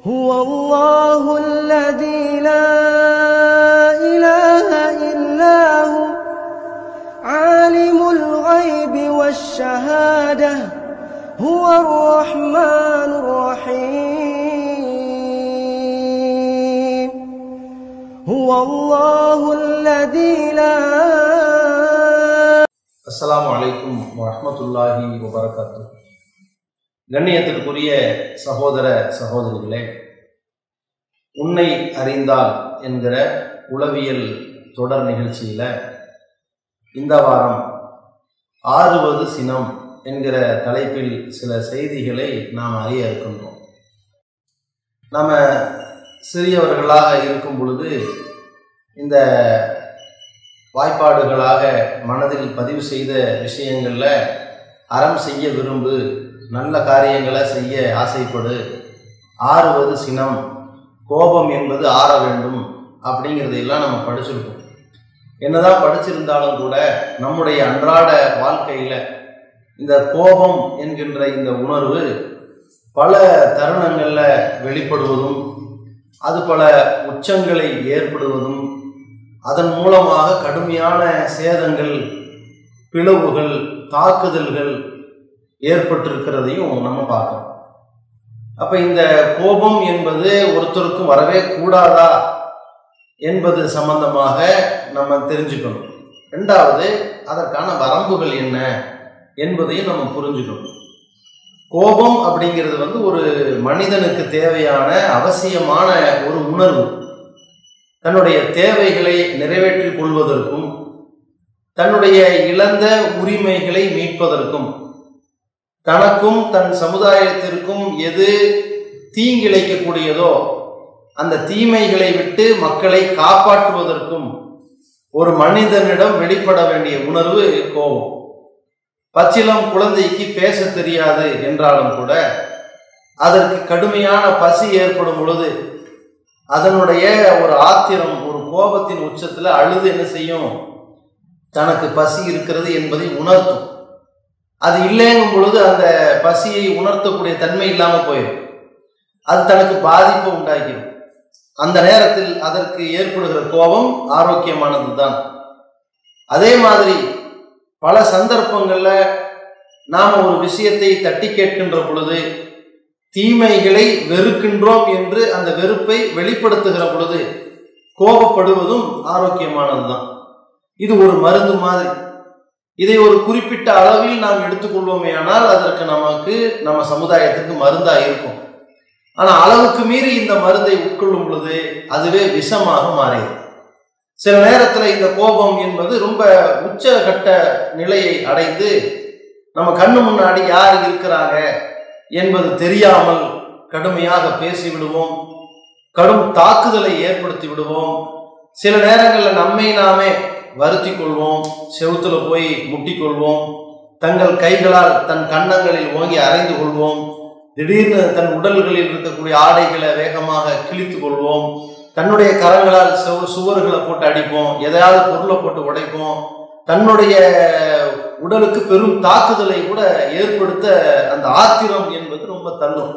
هو الله الذي لا إله إلا هو عالم الغيب والشهادة هو الرحمن الرحيم هو الله الذي لا அஸ்ஸலாமு அலைக்கும் வரஹ்மத்துல்லாஹி வபரகாத்து கண்ணியத்திற்குரிய சகோதர சகோதரிகளே உன்னை அறிந்தால் என்கிற உளவியல் தொடர் நிகழ்ச்சியில இந்த வாரம் ஆறுவது சினம் என்கிற தலைப்பில் சில செய்திகளை நாம் அறிய இருக்கின்றோம் நாம சிறியவர்களாக இருக்கும் பொழுது இந்த வாய்ப்பாடுகளாக மனதில் பதிவு செய்த விஷயங்களில் அறம் செய்ய விரும்பு நல்ல காரியங்களை செய்ய ஆசைப்படு ஆறுவது சினம் கோபம் என்பது ஆற வேண்டும் அப்படிங்கிறதையெல்லாம் நம்ம படிச்சிருக்கோம் என்னதான் படிச்சிருந்தாலும் கூட நம்முடைய அன்றாட வாழ்க்கையில் இந்த கோபம் என்கின்ற இந்த உணர்வு பல தருணங்களில் வெளிப்படுவதும் அது பல உச்சங்களை ஏற்படுவதும் அதன் மூலமாக கடுமையான சேதங்கள் பிளவுகள் தாக்குதல்கள் ஏற்பட்டிருக்கிறதையும் நம்ம பார்க்கறோம் அப்ப இந்த கோபம் என்பது ஒருத்தருக்கும் வரவே கூடாதா என்பது சம்பந்தமாக நம்ம தெரிஞ்சுக்கணும் ரெண்டாவது அதற்கான வரம்புகள் என்ன என்பதையும் நம்ம புரிஞ்சுக்கணும் கோபம் அப்படிங்கிறது வந்து ஒரு மனிதனுக்கு தேவையான அவசியமான ஒரு உணர்வு தன்னுடைய தேவைகளை நிறைவேற்றிக் கொள்வதற்கும் தன்னுடைய இழந்த உரிமைகளை மீட்பதற்கும் தனக்கும் தன் சமுதாயத்திற்கும் எது தீங்கிழைக்கக்கூடியதோ அந்த தீமைகளை விட்டு மக்களை காப்பாற்றுவதற்கும் ஒரு மனிதனிடம் வெளிப்பட வேண்டிய உணர்வு கோபம் பச்சிலம் குழந்தைக்கு பேச தெரியாது என்றாலும் கூட அதற்கு கடுமையான பசி ஏற்படும் பொழுது அதனுடைய ஒரு ஆத்திரம் ஒரு கோபத்தின் உச்சத்துல அழுது என்ன செய்யும் தனக்கு பசி இருக்கிறது என்பதை உணர்த்தும் அது இல்லைங்கும் பொழுது அந்த பசியை உணர்த்தக்கூடிய தன்மை இல்லாம போயிடும் அது தனக்கு பாதிப்பை உண்டாக்கிடும் அந்த நேரத்தில் அதற்கு ஏற்படுகிற கோபம் ஆரோக்கியமானது தான் அதே மாதிரி பல சந்தர்ப்பங்கள்ல நாம ஒரு விஷயத்தை தட்டி கேட்கின்ற பொழுது தீமைகளை வெறுக்கின்றோம் என்று அந்த வெறுப்பை வெளிப்படுத்துகிற பொழுது கோபப்படுவதும் ஆரோக்கியமானதுதான் இது ஒரு மருந்து மாதிரி இதை ஒரு குறிப்பிட்ட அளவில் நாம் எடுத்துக்கொள்வோமே ஆனால் அதற்கு நமக்கு நம்ம சமுதாயத்திற்கு மருந்தா இருக்கும் ஆனா அளவுக்கு மீறி இந்த மருந்தை உட்கொள்ளும் பொழுது அதுவே விஷமாக மாறியது சில நேரத்துல இந்த கோபம் என்பது ரொம்ப உச்சகட்ட நிலையை அடைந்து நம்ம கண்ணு முன்னாடி யார் இருக்கிறாங்க என்பது தெரியாமல் கடுமையாக பேசி விடுவோம் கடும் தாக்குதலை ஏற்படுத்தி விடுவோம் சில நேரங்களில் நம்மை நாமே வருத்தி கொள்வோம் செவுத்துல போய் முட்டிக்கொள்வோம் தங்கள் கைகளால் தன் கன்னங்களில் ஓங்கி அரைந்து கொள்வோம் திடீர்னு தன் உடல்களில் இருக்கக்கூடிய ஆடைகளை வேகமாக கிழித்து கொள்வோம் தன்னுடைய கரங்களால் சுவ சுவர்களை போட்டு அடிப்போம் எதையாவது பொருளை போட்டு உடைப்போம் தன்னுடைய உடலுக்கு பெரும் தாக்குதலை கூட ஏற்படுத்த அந்த ஆத்திரம் என்பது ரொம்ப தள்ளும்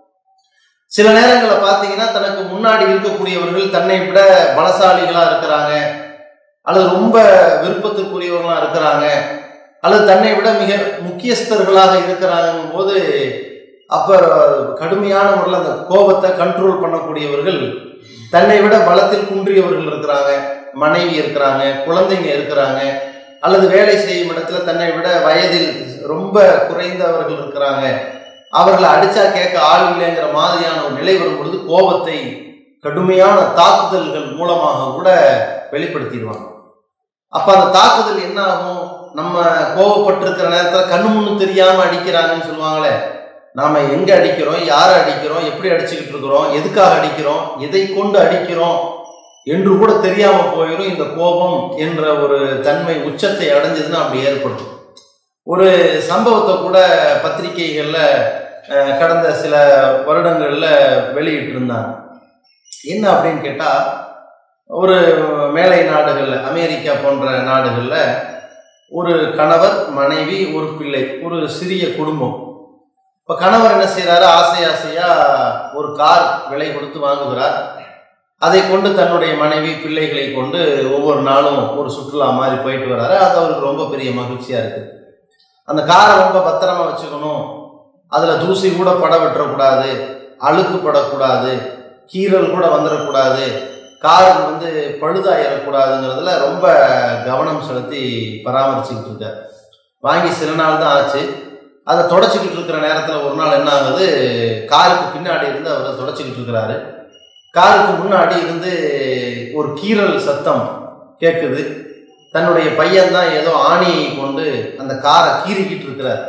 சில நேரங்களில் பார்த்தீங்கன்னா தனக்கு முன்னாடி இருக்கக்கூடியவர்கள் தன்னை விட பலசாலிகளா இருக்கிறாங்க அல்லது ரொம்ப விருப்பத்திற்குரியவர்களா இருக்கிறாங்க அல்லது தன்னை விட மிக முக்கியஸ்தர்களாக இருக்கிறாங்க போது அப்ப கடுமையான முறையில் அந்த கோபத்தை கண்ட்ரோல் பண்ணக்கூடியவர்கள் தன்னை விட பலத்தில் குன்றியவர்கள் இருக்கிறாங்க மனைவி இருக்கிறாங்க குழந்தைங்க இருக்கிறாங்க அல்லது வேலை செய்யும் இடத்துல தன்னை விட வயதில் ரொம்ப குறைந்தவர்கள் இருக்கிறாங்க அவர்களை அடிச்சா கேட்க ஆள் இல்லைங்கிற மாதிரியான ஒரு நிலை வரும் பொழுது கோபத்தை கடுமையான தாக்குதல்கள் மூலமாக கூட வெளிப்படுத்திடுவாங்க அப்ப அந்த தாக்குதல் என்ன ஆகும் நம்ம கோபப்பட்டிருக்கிற நேரத்தில் கண்ணு முன்னு தெரியாம அடிக்கிறாங்கன்னு சொல்லுவாங்களே நாம எங்க அடிக்கிறோம் யாரை அடிக்கிறோம் எப்படி அடிச்சுக்கிட்டு இருக்கிறோம் எதுக்காக அடிக்கிறோம் எதை கொண்டு அடிக்கிறோம் என்று கூட தெரியாம போயிடும் இந்த கோபம் என்ற ஒரு தன்மை உச்சத்தை அடைஞ்சதுன்னா அப்படி ஏற்படும் ஒரு சம்பவத்தை கூட பத்திரிகைகள்ல அஹ், கடந்த சில வருடங்கள்ல வெளியிட்டு இருந்தாங்க என்ன அப்படின்னு கேட்டா ஒரு மேலை நாடுகள்ல அமெரிக்கா போன்ற நாடுகள்ல ஒரு கணவர் மனைவி ஒரு பிள்ளை ஒரு சிறிய குடும்பம் இப்போ கணவர் என்ன செய்றாரு ஆசை ஆசையா ஒரு கார் விலை கொடுத்து வாங்குகிறார் அதை கொண்டு தன்னுடைய மனைவி பிள்ளைகளை கொண்டு ஒவ்வொரு நாளும் ஒரு சுற்றுலா மாதிரி போயிட்டு வராரு அது அவருக்கு ரொம்ப பெரிய மகிழ்ச்சியா இருக்கு அந்த காரை ரொம்ப பத்திரமா வச்சுக்கணும் அதுல தூசி கூட பட விட்டுறக்கூடாது அழுக்கு படக்கூடாது கீறல் கூட வந்துடக்கூடாது கார் வந்து பழுதாயிடக்கூடாதுங்கிறதுல ரொம்ப கவனம் செலுத்தி பராமரிச்சுக்கிட்டு இருக்கார் வாங்கி சில நாள் தான் ஆச்சு அதை தொடச்சிக்கிட்டு இருக்கிற நேரத்தில் ஒரு நாள் என்ன ஆகுது காருக்கு பின்னாடி இருந்து அவர் தொடச்சிக்கிட்டு இருக்கிறாரு காருக்கு முன்னாடி இருந்து ஒரு கீறல் சத்தம் கேட்குது தன்னுடைய பையன் தான் ஏதோ ஆணியை கொண்டு அந்த காரை கீறிக்கிட்டு இருக்கிறார்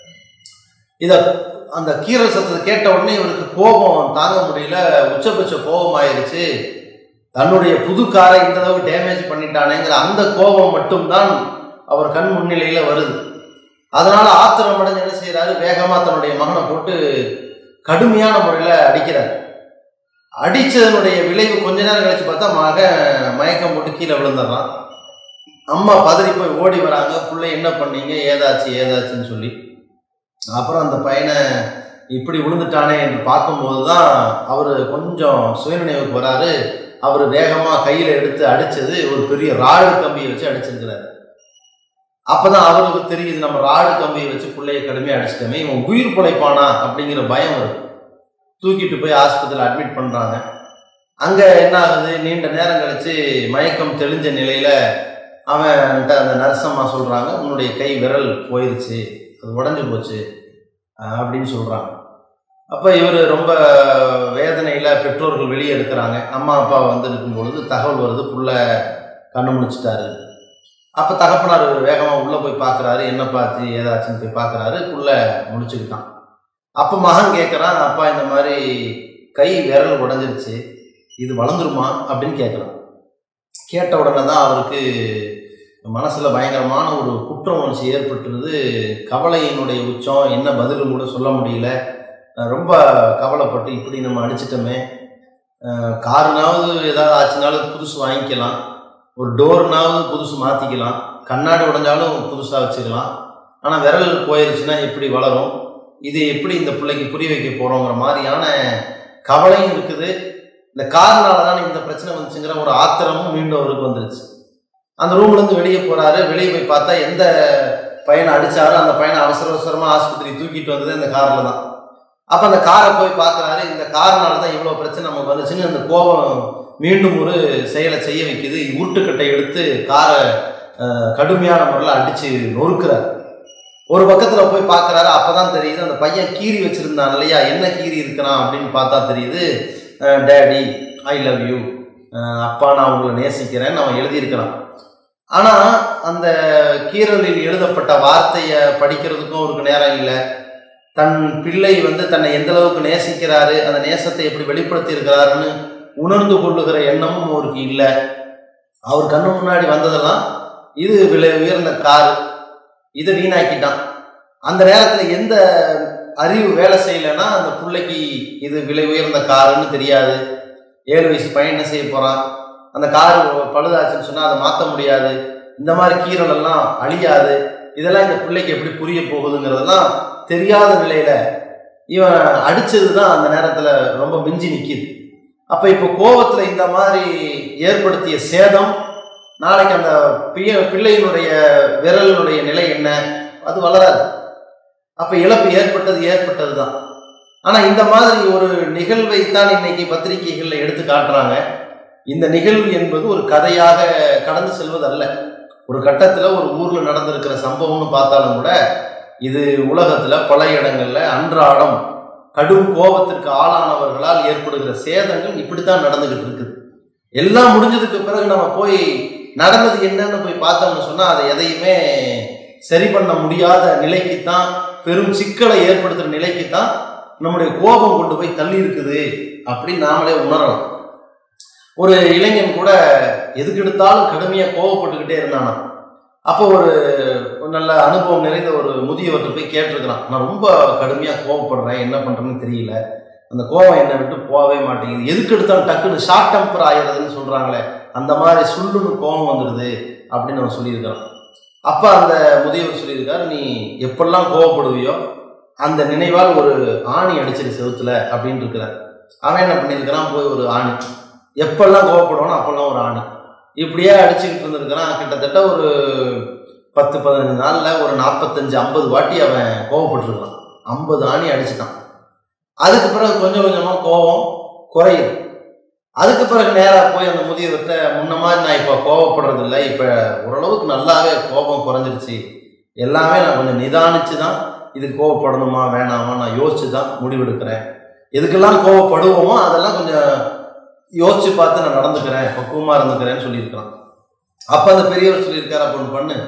இத அந்த கீறல் சத்தத்தை கேட்ட உடனே இவருக்கு கோபம் தாங்க முடியல உச்சபட்ச கோபம் ஆயிருச்சு தன்னுடைய புது காரை இந்த அளவு டேமேஜ் பண்ணிட்டானேங்கிற அந்த கோபம் மட்டும்தான் அவர் கண் முன்னிலையில வருது அதனால ஆத்திரம் அடைஞ்சு என்ன செய்யறாரு வேகமா தன்னுடைய மகனை போட்டு கடுமையான முறையில அடிக்கிறார் அடிச்சதனுடைய விளைவு கொஞ்ச நேரம் கழிச்சு பார்த்தா மகன் மயக்கம் போட்டு கீழே விழுந்துடுறான் அம்மா பதறி போய் ஓடி வராங்க பிள்ளை என்ன பண்ணீங்க ஏதாச்சு ஏதாச்சுன்னு சொல்லி அப்புறம் அந்த பையனை இப்படி விழுந்துட்டானே என்று பார்க்கும்போது தான் அவர் கொஞ்சம் சுயநினைவுக்கு வராரு அவர் வேகமாக கையில் எடுத்து அடித்தது ஒரு பெரிய ராடு கம்பியை வச்சு அடிச்சிருக்கிறாரு அப்பதான் அவருக்கு தெரியுது நம்ம ராடு கம்பியை வச்சு பிள்ளைய கடுமையாக அடிச்சிட்டோமே இவன் உயிர் பிழைப்பானா அப்படிங்கிற பயம் வருது தூக்கிட்டு போய் ஆஸ்பத்திரியில் அட்மிட் பண்ணுறாங்க அங்கே என்ன ஆகுது நீண்ட நேரம் கழிச்சு மயக்கம் தெளிஞ்ச நிலையில் அவன்கிட்ட அந்த நர்சம்மா சொல்கிறாங்க உன்னுடைய கை விரல் போயிருச்சு அது உடஞ்சி போச்சு அஹ் அப்படின்னு சொல்கிறாங்க அப்போ இவர் ரொம்ப வேதனையில் பெற்றோர்கள் வெளியே இருக்கிறாங்க அம்மா அப்பா வந்து இருக்கும் பொழுது தகவல் வருது புள்ள கண்ணு முடிச்சிட்டாரு அப்போ தகப்பனார் வேகமாக உள்ளே போய் பார்க்குறாரு என்ன பார்த்து ஏதாச்சுன்னு போய் பார்க்குறாரு புள்ள முடிச்சுக்கிட்டான் அப்போ மகன் கேட்குறான் அப்பா இந்த மாதிரி கை விரல் உடஞ்சிருச்சு இது வளர்ந்துருமா அப்படின்னு கேட்குறான் கேட்ட உடனே தான் அவருக்கு மனசில் பயங்கரமான ஒரு குற்ற உணர்ச்சி ஏற்பட்டுருது கவலையினுடைய உச்சம் என்ன பதிலும் கூட சொல்ல முடியல அஹ் ரொம்ப கவலைப்பட்டு இப்படி நம்ம அடிச்சிட்டோமே அஹ் காருனாவது ஏதாவது ஆச்சுனாலும் புதுசு வாங்கிக்கலாம் ஒரு டோர்னாவது புதுசு மாற்றிக்கலாம் கண்ணாடி உடைஞ்சாலும் புதுசாக வச்சுக்கலாம் ஆனால் விரல் போயிருச்சுன்னா எப்படி வளரும் இது எப்படி இந்த பிள்ளைக்கு புரிய வைக்க போகிறோங்கிற மாதிரியான கவலையும் இருக்குது இந்த கார்னால தான் இந்த பிரச்சனை வந்துச்சுங்கிற ஒரு ஆத்திரமும் மீண்டும் அவருக்கு வந்துருச்சு அந்த ரூம்ல இருந்து வெளியே போறாரு வெளியே போய் பார்த்தா எந்த பையனை அடிச்சாரோ அந்த பையனை அவசர அவசரமா ஆஸ்பத்திரி தூக்கிட்டு வந்தது இந்த கார்ல தான் அப்ப அந்த காரை போய் பார்க்கறாரு இந்த கார்னால தான் இவ்வளவு பிரச்சனை நமக்கு வந்துச்சுன்னு அந்த கோபம் மீண்டும் ஒரு செயலை செய்ய வைக்குது உருட்டுக்கட்டை எடுத்து காரை அஹ், கடுமையான முறையில் அடிச்சு நொறுக்கிறார் ஒரு பக்கத்துல போய் பார்க்கறாரு அப்பதான் தெரியுது அந்த பையன் கீறி வச்சிருந்தான் இல்லையா என்ன கீறி இருக்கிறான் அப்படின்னு பார்த்தா தெரியுது டேடி ஐ லவ் யூ அப்பா நான் உங்களை நேசிக்கிறேன்னு அவன் எழுதியிருக்கிறான் ஆனா அந்த கீரலில் எழுதப்பட்ட வார்த்தையை படிக்கிறதுக்கும் அவருக்கு நேரம் இல்லை தன் பிள்ளை வந்து தன்னை எந்த அளவுக்கு நேசிக்கிறாரு அந்த நேசத்தை எப்படி வெளிப்படுத்தி இருக்கிறாருன்னு உணர்ந்து கொள்ளுகிற எண்ணமும் அவருக்கு இல்லை அவர் கண்ணு முன்னாடி வந்ததெல்லாம் இது விலை உயர்ந்த காரு இதை வீணாக்கிட்டான் அந்த நேரத்தில் எந்த அறிவு வேலை செய்யலைன்னா அந்த பிள்ளைக்கு இது விலை உயர்ந்த காருன்னு தெரியாது ஏழு வயசு பையன் என்ன செய்ய போறான் அந்த கார் பழுதாச்சுன்னு சொன்னா அதை மாற்ற முடியாது இந்த மாதிரி கீரல் எல்லாம் அழியாது இதெல்லாம் இந்த பிள்ளைக்கு எப்படி புரிய போகுதுங்கிறதெல்லாம் தெரியாத நிலையில இவன் அடிச்சது தான் அந்த நேரத்துல ரொம்ப மிஞ்சி நிக்குது அப்ப இப்போ கோவத்துல இந்த மாதிரி ஏற்படுத்திய சேதம் நாளைக்கு அந்த பிய பிள்ளையினுடைய விரலினுடைய நிலை என்ன அது வளராது அப்ப இழப்பு ஏற்பட்டது ஏற்பட்டது தான் ஆனா இந்த மாதிரி ஒரு நிகழ்வை தான் இன்னைக்கு பத்திரிகைகள்ல எடுத்து காட்டுறாங்க இந்த நிகழ்வு என்பது ஒரு கதையாக கடந்து செல்வது அல்ல ஒரு கட்டத்துல ஒரு ஊர்ல நடந்திருக்கிற சம்பவம்னு பார்த்தாலும் கூட இது உலகத்துல பல இடங்கள்ல அன்றாடம் கடும் கோபத்திற்கு ஆளானவர்களால் ஏற்படுகிற சேதங்கள் இப்படித்தான் நடந்துகிட்டு இருக்குது எல்லாம் முடிஞ்சதுக்கு பிறகு நம்ம போய் நடந்தது என்னன்னு போய் பார்த்தோம்னு சொன்னா அதை எதையுமே சரி பண்ண முடியாத நிலைக்கு தான் பெரும் சிக்கலை ஏற்படுத்துற நிலைக்கு தான் நம்முடைய கோபம் கொண்டு போய் தள்ளி இருக்குது அப்படின்னு நாமளே உணரலாம் ஒரு இளைஞன் கூட எதுக்கு எடுத்தாலும் கடுமையாக கோவப்பட்டுக்கிட்டே இருந்தானா அப்போ ஒரு ஒரு நல்ல அனுபவம் நிறைந்த ஒரு முதியவர்கிட்ட போய் கேட்டிருக்கிறான் நான் ரொம்ப கடுமையாக கோவப்படுறேன் என்ன பண்ணுறேன்னு தெரியல அந்த கோவம் என்னை விட்டு போகவே மாட்டேங்குது எதுக்கு எடுத்தாலும் டக்குன்னு ஷார்ட் டெம்பர் ஆகிறதுன்னு சொல்கிறாங்களே அந்த மாதிரி சுள்ளுன்னு கோவம் வந்துடுது அப்படின்னு அவன் சொல்லியிருக்கிறான் அப்போ அந்த முதியவர் சொல்லியிருக்காரு நீ எப்பெல்லாம் கோவப்படுவியோ அந்த நினைவால் ஒரு ஆணி அடிச்சிரு செவுத்துல அப்படின்னு இருக்கிறார் அவன் என்ன பண்ணியிருக்கிறான் போய் ஒரு ஆணி எப்பெல்லாம் கோவப்படுவானோ அப்பெல்லாம் ஒரு ஆணி இப்படியே அடிச்சுக்கிட்டு இருந்திருக்கிறான் கிட்டத்தட்ட ஒரு பத்து பதினஞ்சு நாள்ல ஒரு நாற்பத்தஞ்சு ஐம்பது வாட்டி அவன் கோவப்பட்டிருக்கிறான் ஐம்பது ஆணி அடிச்சிட்டான் அதுக்கு பிறகு கொஞ்சம் கொஞ்சமா கோபம் குறையுது அதுக்கு பிறகு நேரா போய் அந்த முதியவர்கிட்ட முன்ன மாதிரி நான் இப்போ கோவப்படுறது இல்லை இப்போ ஓரளவுக்கு நல்லாவே கோபம் குறைஞ்சிருச்சு எல்லாமே நான் கொஞ்சம் நிதானிச்சு தான் இதுக்கு கோவப்படணுமா வேணாமா நான் யோசிச்சு தான் முடிவெடுக்கிறேன் எதுக்கெல்லாம் கோவப்படுவோமோ அதெல்லாம் கொஞ்சம் யோசிச்சு பார்த்து நான் நடந்துக்கிறேன் பக்குவமாக இருந்துக்கிறேன்னு சொல்லியிருக்கிறான் அப்போ அந்த பெரியவர் சொல்லியிருக்காரு அப்போ ஒன்று பண்ணு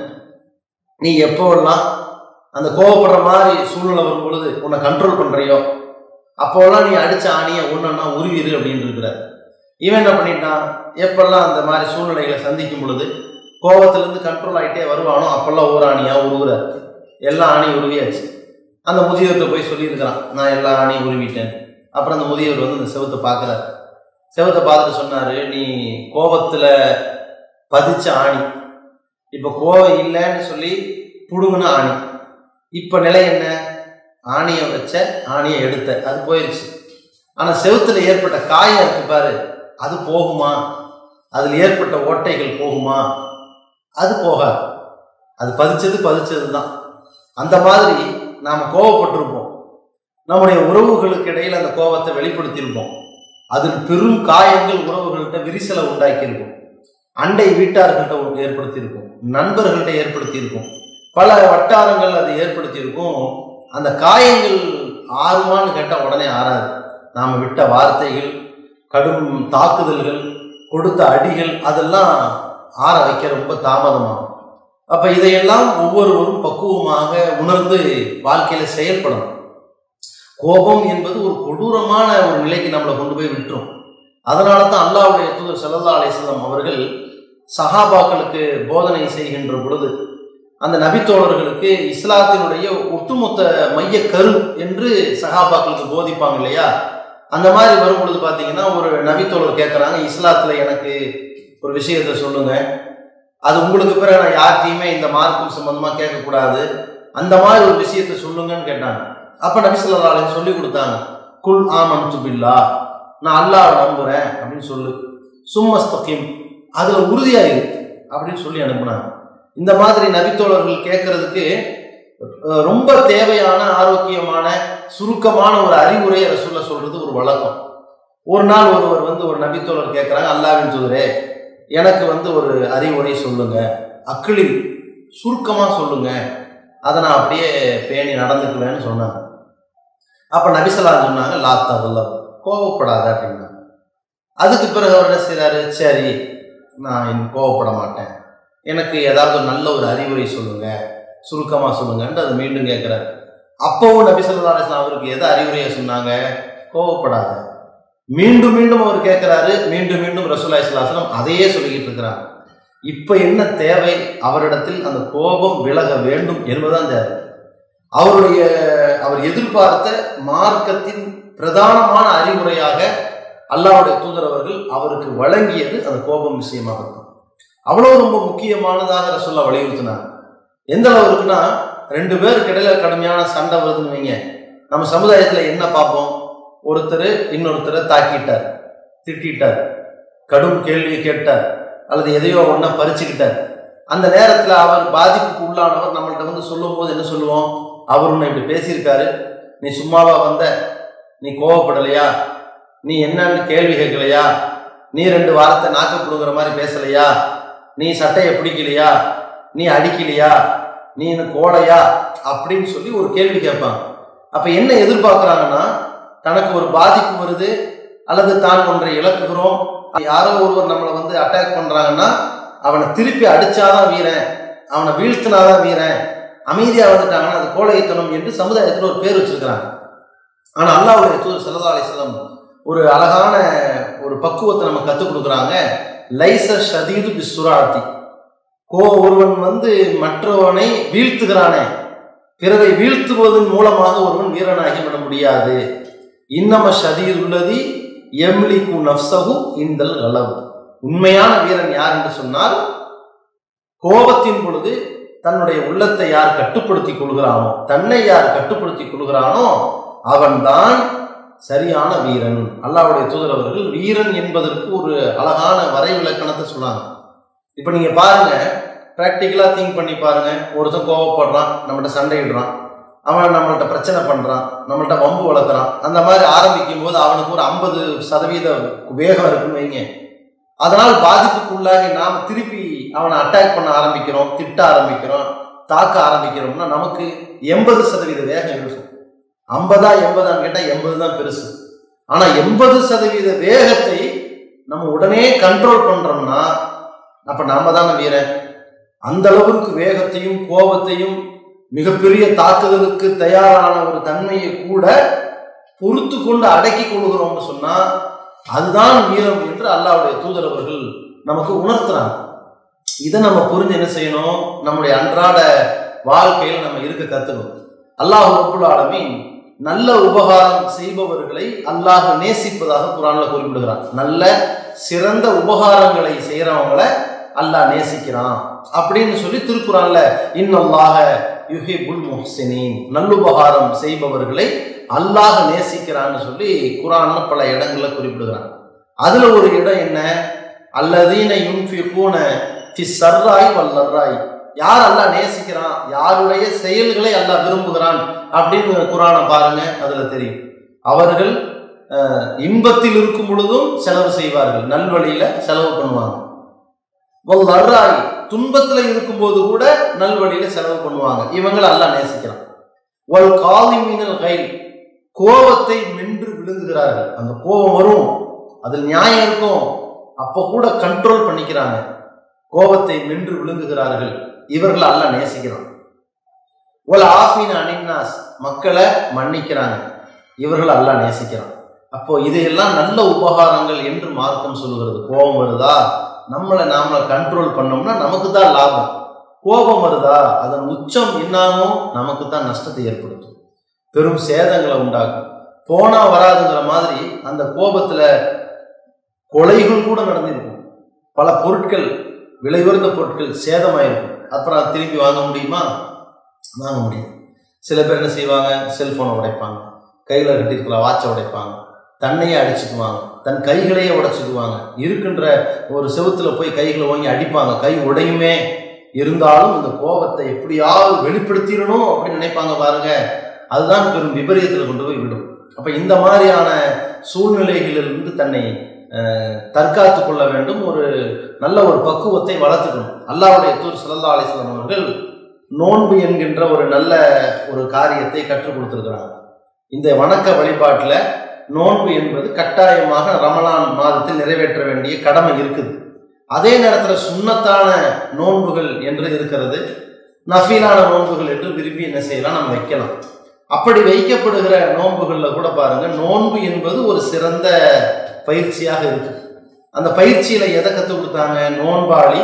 நீ எப்போவெல்லாம் அந்த கோவப்படுற மாதிரி சூழ்நிலை வரும் பொழுது உன்னை கண்ட்ரோல் பண்ணுறியோ அப்போல்லாம் நீ அடிச்ச ஆணியை ஒன்றுன்னா உருவிரு அப்படின்னு இருக்கிறார் இவன் என்ன பண்ணிட்டான் எப்பெல்லாம் அந்த மாதிரி சூழ்நிலைகளை சந்திக்கும் பொழுது கோபத்திலேருந்து கண்ட்ரோல் ஆகிட்டே வருவானோ அப்பெல்லாம் ஒரு ஆணியா உருவுறார் எல்லா ஆணியும் உருவியாச்சு அந்த முதியவர்கிட்ட போய் சொல்லியிருக்கிறான் நான் எல்லா ஆணியும் உருவிட்டேன் அப்புறம் அந்த முதியவர் வந்து அந்த செவத்தை பார்க்குறாரு செவத்தை பார்த்துட்டு சொன்னாரு நீ கோபத்துல பதிச்ச ஆணி இப்போ கோபம் இல்லைன்னு சொல்லி புடுங்கின ஆணி இப்போ நிலை என்ன ஆணியை வச்ச ஆணியை எடுத்த அது போயிடுச்சு ஆனால் செவுத்துல ஏற்பட்ட காயம் இருக்கு பாரு அது போகுமா அதில் ஏற்பட்ட ஓட்டைகள் போகுமா அது போகாது அது பதிச்சது பதிச்சது தான் அந்த மாதிரி நாம் கோவப்பட்டிருப்போம் நம்முடைய உறவுகளுக்கு இடையில் அந்த கோபத்தை வெளிப்படுத்தியிருப்போம் அதில் பெரும் காயங்கள் உறவுகள்கிட்ட விரிசலை உண்டாக்கியிருக்கும் அண்டை வீட்டார்கள்ட்ட ஏற்படுத்தியிருக்கும் நண்பர்கள்ட்ட ஏற்படுத்தியிருக்கும் பல வட்டாரங்கள் அது ஏற்படுத்தியிருக்கும் அந்த காயங்கள் ஆறுமான்னு கேட்டால் உடனே ஆறாது நாம் விட்ட வார்த்தைகள் கடும் தாக்குதல்கள் கொடுத்த அடிகள் அதெல்லாம் ஆற வைக்க ரொம்ப தாமதமாகும் அப்ப இதையெல்லாம் ஒவ்வொருவரும் பக்குவமாக உணர்ந்து வாழ்க்கையில செயல்படணும் கோபம் என்பது ஒரு கொடூரமான ஒரு நிலைக்கு நம்மளை கொண்டு போய் விட்டுரும் அதனால தான் அல்லாவுடைய தூதர் சல்லல்லா அலிஸ்லாம் அவர்கள் சஹாபாக்களுக்கு போதனை செய்கின்ற பொழுது அந்த நபித்தோழர்களுக்கு இஸ்லாத்தினுடைய ஒட்டுமொத்த மைய கரு என்று சஹாபாக்களுக்கு போதிப்பாங்க இல்லையா அந்த மாதிரி வரும் பொழுது பார்த்தீங்கன்னா ஒரு நபித்தோழர் கேட்குறாங்க இஸ்லாத்தில் எனக்கு ஒரு விஷயத்த சொல்லுங்க அது உங்களுக்கு பிறகு நான் யார்கிட்டையுமே இந்த மார்க்கம் சம்பந்தமாக கேட்கக்கூடாது அந்த மாதிரி ஒரு விஷயத்த சொல்லுங்கன்னு கேட்டாங்க அப்போ நபிசல்லாலே சொல்லி கொடுத்தாங்க குல் ஆமன் துபில்லா நான் அல்லாவை நம்புறேன் அப்படின்னு சொல்லு சும்மஸ்தகிம் அதில் உறுதியாயிரு அப்படின்னு சொல்லி அனுப்புனாங்க இந்த மாதிரி நபித்தோழர்கள் கேட்கறதுக்கு அஹ், ரொம்ப தேவையான ஆரோக்கியமான சுருக்கமான ஒரு அறிவுரை அதை சொல்ல சொல்றது ஒரு வழக்கம் ஒரு நாள் ஒருவர் வந்து ஒரு நபித்தோழர் கேட்குறாங்க அல்லாவின் தூதரே எனக்கு வந்து ஒரு அறிவுரை சொல்லுங்க அக்கிளில் சுருக்கமாக சொல்லுங்க அதை நான் அப்படியே பேணி நடந்துக்குவேன்னு சொன்னாங்க அப்போ நபிசல்லா சொன்னாங்க லாத்தா உள்ள கோவப்படாத அப்படின்னாங்க அதுக்கு பிறகு அவர் என்ன செய்றாரு சரி நான் இனி கோவப்பட மாட்டேன் எனக்கு ஏதாவது ஒரு நல்ல ஒரு அறிவுரை சொல்லுங்க சுருக்கமாக சொல்லுங்கன்ட்டு அதை மீண்டும் கேட்குறாரு அப்பவும் நபிசல்லா அலிஸ்லாம் அவருக்கு எதை அறிவுரையை சொன்னாங்க கோவப்படாத மீண்டும் மீண்டும் அவர் கேட்குறாரு மீண்டும் மீண்டும் ரசூல்லா இஸ்லாஸ்லாம் அதையே சொல்லிக்கிட்டு இருக்கிறாங்க இப்போ என்ன தேவை அவரிடத்தில் அந்த கோபம் விலக வேண்டும் என்பதுதான் தேவை அவருடைய அவர் எதிர்பார்த்த மார்க்கத்தின் பிரதானமான அறிவுரையாக அல்லாஹ்வுடைய தூதர் அவர்கள் அவருக்கு வழங்கியது அந்த கோபம் விஷயமாக இருக்கும் அவ்வளவு ரொம்ப முக்கியமானதாக ரசூல்லா வலியுறுத்தினார் எந்த அளவுக்குன்னா ரெண்டு பேருக்கு இடையில கடுமையான சண்டை வருதுன்னு வைங்க நம்ம சமுதாயத்துல என்ன பார்ப்போம் ஒருத்தர் இன்னொருத்தரை தாக்கிட்டார் திட்டிட்டார் கடும் கேள்வி கேட்டார் அல்லது எதையோ ஒன்றா பறிச்சுக்கிட்டார் அந்த நேரத்தில் அவர் பாதிப்புக்கு உள்ளானவர் நம்மள்ட்ட வந்து சொல்லும்போது என்ன சொல்லுவோம் அவர் உன்னை இப்படி பேசியிருக்காரு நீ சும்மாவா வந்த நீ கோவப்படலையா நீ என்னன்னு கேள்வி கேட்கலையா நீ ரெண்டு வாரத்தை நாக்கப்படுங்கிற மாதிரி பேசலையா நீ சட்டையை பிடிக்கலையா நீ அடிக்கலையா நீ இன்னும் கோடையா அப்படின்னு சொல்லி ஒரு கேள்வி கேட்பாங்க அப்ப என்ன எதிர்பார்க்கறாங்கன்னா தனக்கு ஒரு பாதிப்பு வருது அல்லது தான் ஒன்றை இழக்குகிறோம் யாரோ ஒருவர் நம்மளை வந்து அட்டாக் பண்றாங்கன்னா அவனை திருப்பி அடிச்சாதான் வீரன் அவனை வீழ்த்தினாதான் வீரன் அமைதியா வந்துட்டாங்கன்னா அது கோழைத்தனம் என்று சமுதாயத்தில் ஒரு பேர் வச்சிருக்கிறாங்க ஆனா அல்லாஹ்வுடைய தூதர் சல்லா அலிஸ்லாம் ஒரு அழகான ஒரு பக்குவத்தை நம்ம கற்றுக் கொடுக்குறாங்க லைசர் ஷதீது பிசுராத்தி கோ ஒருவன் வந்து மற்றவனை வீழ்த்துகிறானே பிறரை வீழ்த்துவதன் மூலமாக ஒருவன் வீரனாகி விட முடியாது இன்னம ஷதீர் உள்ளதி எம்லிகு நப்சகு இந்தல் கலவு உண்மையான வீரன் யார் என்று சொன்னால் கோபத்தின் பொழுது தன்னுடைய உள்ளத்தை யார் கட்டுப்படுத்தி கொள்கிறானோ தன்னை யார் கட்டுப்படுத்தி கொள்கிறானோ அவன்தான் சரியான வீரன் அல்லாஹ்வுடைய தூதர் அவர்கள் வீரன் என்பதற்கு ஒரு அழகான வரை விளக்கணத்தை சொன்னாங்க இப்போ நீங்க பாருங்க ப்ராக்டிக்கலாக திங்க் பண்ணி பாருங்க ஒருத்தன் கோவப்படுறான் நம்மகிட்ட சண்டையிடுறான் அவன் நம்மள்ட்ட பிரச்சனை பண்றான் நம்மள்ட்ட வம்பு வளர்க்குறான் அந்த மாதிரி ஆரம்பிக்கும் போது அவனுக்கு ஒரு ஐம்பது சதவீத வேகம் இருக்குன்னு வைங்க அதனால் பாதிப்புக்குள்ளாகி நாம் திருப்பி அவனை அட்டாக் பண்ண ஆரம்பிக்கிறோம் திட்ட ஆரம்பிக்கிறோம் தாக்க ஆரம்பிக்கிறோம்னா நமக்கு எண்பது சதவீத வேகம் இருக்கும் ஐம்பதா எண்பதான்னு கேட்டால் எண்பது தான் பெருசு ஆனால் எண்பது சதவீத வேகத்தை நம்ம உடனே கண்ட்ரோல் பண்றோம்னா அப்ப நாம தானே வீரன் அந்த அளவுக்கு வேகத்தையும் கோபத்தையும் மிகப்பெரிய தாக்குதலுக்கு தயாரான ஒரு தன்மையை கூட பொறுத்து கொண்டு அடக்கி கொள்கிறோம்னு சொன்னா அதுதான் வீரம் என்று அல்லாஹ்வுடைய தூதர் அவர்கள் நமக்கு உணர்த்துறாங்க இதை நம்ம புரிஞ்சு என்ன செய்யணும் நம்முடைய அன்றாட வாழ்க்கையில நம்ம இருக்க கத்துக்கணும் அல்லாஹ் ரப்புல் ஆலமீன் நல்ல உபகாரம் செய்பவர்களை அல்லாஹ் நேசிப்பதாக குரான்ல குறிப்பிடுகிறான் நல்ல சிறந்த உபகாரங்களை செய்யறவங்கள அல்லாஹ் நேசிக்கிறான் அப்படின்னு சொல்லி திருக்குறான்ல இன்னல்லாக யுஹிபுல் முஹ்சினீன் நல்லுபகாரம் செய்பவர்களை அல்லாஹ் நேசிக்கிறான்னு சொல்லி குரான்ல பல இடங்கள்ல குறிப்பிடுகிறான் அதுல ஒரு இடம் என்ன அல்லதீன யுன்ஃபிகூன ஃபி சர்ராய் வல்லர்ராய் யார் அல்லாஹ் நேசிக்கிறான் யாருடைய செயல்களை அல்லாஹ் விரும்புகிறான் அப்படின்னு குரானை பாருங்க அதுல தெரியும் அவர்கள் அஹ், இன்பத்தில் இருக்கும் பொழுதும் செலவு செய்வார்கள் நல்வழியில செலவு பண்ணுவாங்க வல்லர்ராய் துன்பத்துல இருக்கும்போது கூட நல்வழியில செலவு பண்ணுவாங்க இவங்களை அல்லாஹ் நேசிக்கிறான் வல் காலிமீனல் கைல் கோபத்தை மென்று விழுங்குகிறார்கள் அந்த கோபம் வரும் அதில் நியாயம் இருக்கும் அப்ப கூட கண்ட்ரோல் பண்ணிக்கிறாங்க கோபத்தை மென்று விழுங்குகிறார்கள் இவர்களை அல்லாஹ் நேசிக்கிறான் ஒல் ஆஃபின் அனின்னாஸ் மக்களை மன்னிக்கிறாங்க இவர்கள் அல்லாஹ் நேசிக்கிறான் அப்போ இதையெல்லாம் நல்ல உபகாரங்கள் என்று மார்க்கம் சொல்லுகிறது கோபம் வருதா நம்மளை நாமளை கண்ட்ரோல் பண்ணோம்னா நமக்கு தான் லாபம் கோபம் வருதா அதன் உச்சம் என்னாகும் நமக்கு தான் நஷ்டத்தை ஏற்படுத்தும் பெரும் சேதங்களை உண்டாக்கும் போனா வராதுங்கிற மாதிரி அந்த கோபத்துல கொலைகள் கூட நடந்திருக்கும் பல பொருட்கள் விலை உயர்ந்த பொருட்கள் சேதமாயிருக்கும் அப்புறம் அதை திருப்பி வாங்க முடியுமா வாங்க முடியும் சில பேர் என்ன செய்வாங்க செல்போனை உடைப்பாங்க கையில் கட்டியிருக்கிற வாட்சை உடைப்பாங்க தன்னையே அடிச்சுக்குவாங்க தன் கைகளையே உடைச்சுக்குவாங்க இருக்கின்ற ஒரு செவுத்துல போய் கைகளை வாங்கி அடிப்பாங்க கை உடையுமே இருந்தாலும் இந்த கோபத்தை எப்படியாவது வெளிப்படுத்திடணும் அப்படின்னு நினைப்பாங்க பாருங்க அதுதான் பெரும் விபரீதத்தில் கொண்டு போய் விடும் அப்ப இந்த மாதிரியான சூழ்நிலைகளிலிருந்து தன்னை அஹ், தற்காத்து கொள்ள வேண்டும் ஒரு நல்ல ஒரு பக்குவத்தை வளர்த்துக்கணும் அல்லாஹ்வுடைய தூர் சல்லா அலிஸ்லாம் அவர்கள் நோன்பு என்கின்ற ஒரு நல்ல ஒரு காரியத்தை கற்றுக் கொடுத்திருக்கிறாங்க இந்த வணக்க வழிபாட்டில் நோன்பு என்பது கட்டாயமாக ரமலான் மாதத்தில் நிறைவேற்ற வேண்டிய கடமை இருக்குது அதே நேரத்தில் சுண்ணத்தான நோன்புகள் என்று இருக்கிறது நஃபீலான நோன்புகள் என்று விரும்பி என்ன செய்யலாம் நம்ம வைக்கலாம் அப்படி வைக்கப்படுகிற நோன்புகளில் கூட பாருங்க நோன்பு என்பது ஒரு சிறந்த பயிற்சியாக இருக்கு அந்த பயிற்சியில எதை கற்றுக் கொடுத்தாங்க நோன்பாளி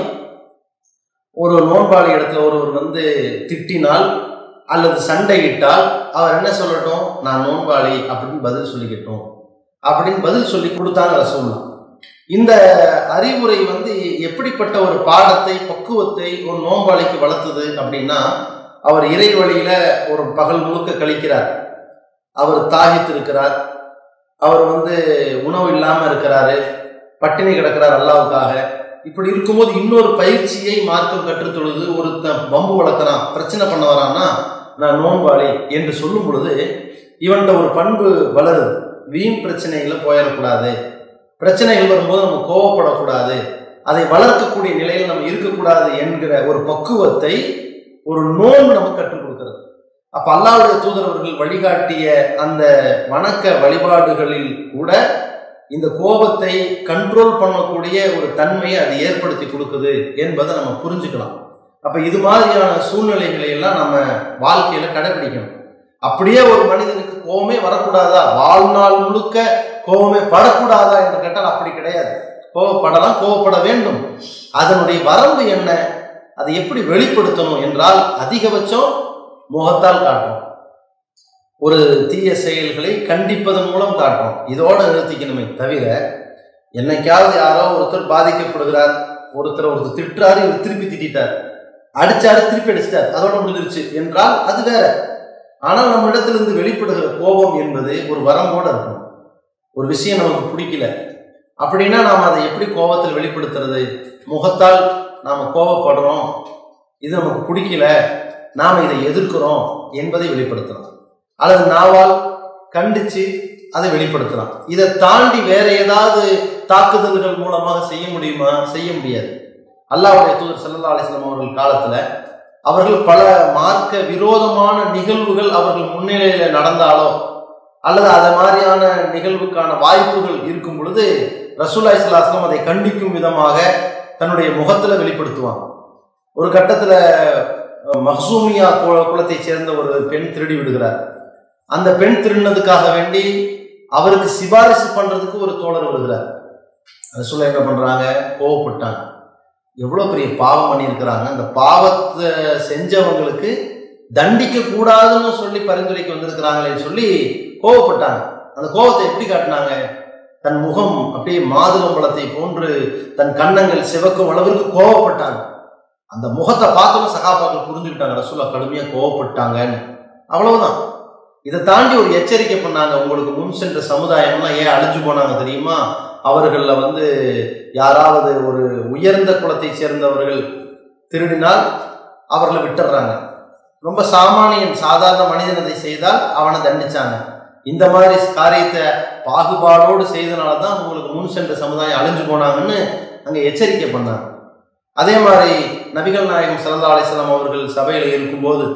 ஒரு நோன்பாளி இடத்துல ஒருவர் வந்து திட்டினால் அல்லது சண்டையிட்டால் அவர் என்ன சொல்லட்டும் நான் நோன்பாளி அப்படின்னு பதில் சொல்லிக்கட்டும் அப்படின்னு பதில் சொல்லி கொடுத்தாங்க ரசூல்லா இந்த அறிவுரை வந்து எப்படிப்பட்ட ஒரு பாடத்தை பக்குவத்தை ஒரு நோன்பாளிக்கு வளர்த்தது அப்படின்னா அவர் இறை வழியில ஒரு பகல் முழுக்க கழிக்கிறார் அவர் தாகித்திருக்கிறார் அவர் வந்து உணவு இல்லாம இருக்கிறாரு பட்டினி கிடக்கிறார் அல்லாவுக்காக இப்படி இருக்கும்போது இன்னொரு பயிற்சியை மார்க்கம் கற்றுத் தொழுது ஒருத்தன் வம்பு வளர்க்குறான் பிரச்சனை பண்ண வரான்னா நான் நோன்பாளி என்று சொல்லும் பொழுது இவன்கிட்ட ஒரு பண்பு வளருது வீண் பிரச்சனைகளை போயிடக்கூடாது பிரச்சனைகள் வரும்போது நம்ம கோவப்படக்கூடாது அதை வளர்க்கக்கூடிய நிலையில் நம்ம இருக்கக்கூடாது என்கிற ஒரு பக்குவத்தை ஒரு நோன்பு நமக்கு கற்றுக் கொடுக்கிறது அப்ப அல்லாஹ்வுடைய தூதரவர்கள் வழிகாட்டிய அந்த வணக்க வழிபாடுகளில் கூட இந்த கோபத்தை கண்ட்ரோல் பண்ணக்கூடிய ஒரு தன்மையை அது ஏற்படுத்தி கொடுக்குது என்பதை நம்ம புரிஞ்சுக்கலாம் அப்ப இது மாதிரியான சூழ்நிலைகளை எல்லாம் நம்ம வாழ்க்கையில கடைபிடிக்கணும் அப்படியே ஒரு மனிதனுக்கு கோபமே வரக்கூடாதா வாழ்நாள் முழுக்க கோபமே படக்கூடாதா என்று கேட்டால் அப்படி கிடையாது கோவப்படலாம் கோவப்பட வேண்டும் அதனுடைய வரம்பு என்ன அதை எப்படி வெளிப்படுத்தணும் என்றால் அதிகபட்சம் முகத்தால் காட்டும் ஒரு தீய செயல்களை கண்டிப்பதன் மூலம் காட்டும் இதோட நிறுத்திக்கணுமே தவிர என்னைக்காவது யாரோ ஒருத்தர் பாதிக்கப்படுகிறார் ஒருத்தர் ஒருத்தர் திட்டுறாரு இவர் திருப்பி திட்டார் அடிச்சாரு திருப்பி அடிச்சிட்டார் அதோட முடிஞ்சிருச்சு என்றால் அது வேற ஆனால் நம்ம இடத்திலிருந்து வெளிப்படுகிற கோபம் என்பது ஒரு வரம்போட இருக்கும் ஒரு விஷயம் நமக்கு பிடிக்கல அப்படின்னா நாம் அதை எப்படி கோபத்தில் வெளிப்படுத்துறது முகத்தால் நாம் கோபப்படுறோம் இது நமக்கு பிடிக்கல நாம் இதை எதிர்க்கிறோம் என்பதை வெளிப்படுத்தலாம் அல்லது நாவால் கண்டிச்சு அதை வெளிப்படுத்தலாம் இதை தாண்டி வேற ஏதாவது தாக்குதல்கள் மூலமாக செய்ய முடியுமா செய்ய முடியாது அல்லாஹ்வுடைய தூதர் ஸல்லல்லாஹு அலைஹி வஸல்லம் அவர்கள் காலத்துல அவர்கள் பல மார்க்க விரோதமான நிகழ்வுகள் அவர்கள் முன்னிலையில நடந்தாலோ அல்லது அது மாதிரியான நிகழ்வுக்கான வாய்ப்புகள் இருக்கும் பொழுது ரசூல்லா இஸ்லாஸ்லாம் அதை கண்டிக்கும் விதமாக தன்னுடைய முகத்துல வெளிப்படுத்துவாங்க ஒரு கட்டத்துல அஹ், மஹ்சூமியா கு- குலத்தைச் சேர்ந்த ஒரு பெண் திருடி விடுகிறார் அந்த பெண் திருடினதுக்காக வேண்டி அவருக்கு சிபாரிசு பண்றதுக்கு ஒரு தோழர் வருகிறார் ரசூல்லா என்ன பண்றாங்க கோவப்பட்டாங்க எவ்வளவு பெரிய பாவம் பண்ணியிருக்கிறாங்க அந்த பாவத்தை செஞ்சவங்களுக்கு தண்டிக்க கூடாதுன்னு சொல்லி பரிந்துரைக்கு வந்திருக்கிறாங்களே சொல்லி கோவப்பட்டாங்க அந்த கோவத்தை எப்படி காட்டினாங்க தன் முகம் அப்படியே மாதுளம்பழத்தை போன்று தன் கன்னங்கள் சிவக்கும் அளவிற்கு கோவப்பட்டாங்க அந்த முகத்தை பார்த்தோம் சகாபாக்கள் புரிஞ்சுக்கிட்டாங்க ரசூலா கடுமையா கோவப்பட்டாங்கன்னு அவ்வளவுதான் இதை தாண்டி ஒரு எச்சரிக்கை பண்ணாங்க உங்களுக்கு முன் சென்ற சமுதாயம்லாம் ஏன் அழிஞ்சு போனாங்க தெரியுமா அவர்களில் வந்து யாராவது ஒரு உயர்ந்த குலத்தை சேர்ந்தவர்கள் திருடினால் அவர்களை விட்டுடுறாங்க ரொம்ப சாமானியன் சாதாரண மனிதன் அதை செய்தால் அவனை தண்டிச்சாங்க இந்த மாதிரி காரியத்தை பாகுபாடோடு செய்தனால தான் உங்களுக்கு முன் சென்ற சமுதாயம் அழிஞ்சு போனாங்கன்னு அங்கே எச்சரிக்கை பண்ணாங்க அதே மாதிரி நபிகள் நாயகம் ஸல்லல்லாஹு அலைஹி வஸல்லம் அவர்கள் சபையில் இருக்கும்போது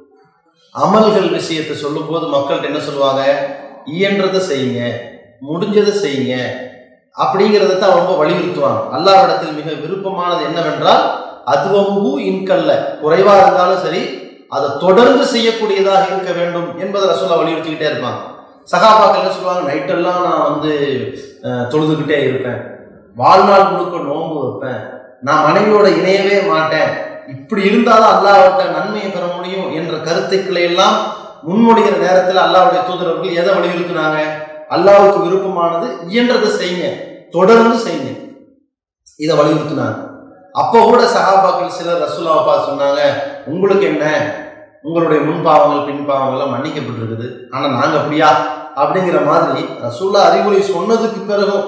அமல்கள் விஷயத்தை சொல்லும்போது மக்கள்கிட்ட என்ன சொல்லுவாங்க இயன்றதை செய்யுங்க முடிஞ்சதை செய்யுங்க அப்படிங்கிறத தான் ரொம்ப வலியுறுத்துவாங்க அல்லாஹ்விடத்தில் மிக விருப்பமானது என்னவென்றால் அதுவமுகு இன்கல்ல குறைவா இருந்தாலும் சரி அதை தொடர்ந்து செய்யக்கூடியதாக இருக்க வேண்டும் என்பதை ரசூலா வலியுறுத்திக்கிட்டே இருப்பாங்க சகாபாக்கள் என்ன சொல்லுவாங்க நைட்டெல்லாம் நான் வந்து அஹ், தொழுதுகிட்டே இருப்பேன் வாழ்நாள் முழுக்க நோன்பு வைப்பேன் நான் மனைவியோட இணையவே மாட்டேன் இப்படி இருந்தாதான் அல்லாஹ்விட்ட நன்மையை பெற முடியும் என்ற கருத்துக்களை எல்லாம் முன்மொழிகிற நேரத்தில் அல்லாஹ்வுடைய தூதரவர்கள் எதை வலியுறுத்தினாங்க அல்லாஹ்வுக்கு விருப்பமானது இயன்றதை செய்யுங்க தொடர்ந்து செய்யுங்க இதை வலியுறுத்தினாங்க அப்போ கூட சகாபாக்கள் சிலர் ரசூலாவை பார்த்து சொன்னாங்க உங்களுக்கு என்ன உங்களுடைய முன்பாவங்கள் பின்பாவங்கள்லாம் மன்னிக்கப்பட்டிருக்குது ஆனா நாங்க அப்படியா அப்படிங்கிற மாதிரி ரசூல்லா அறிவுரை சொன்னதுக்கு பிறகும்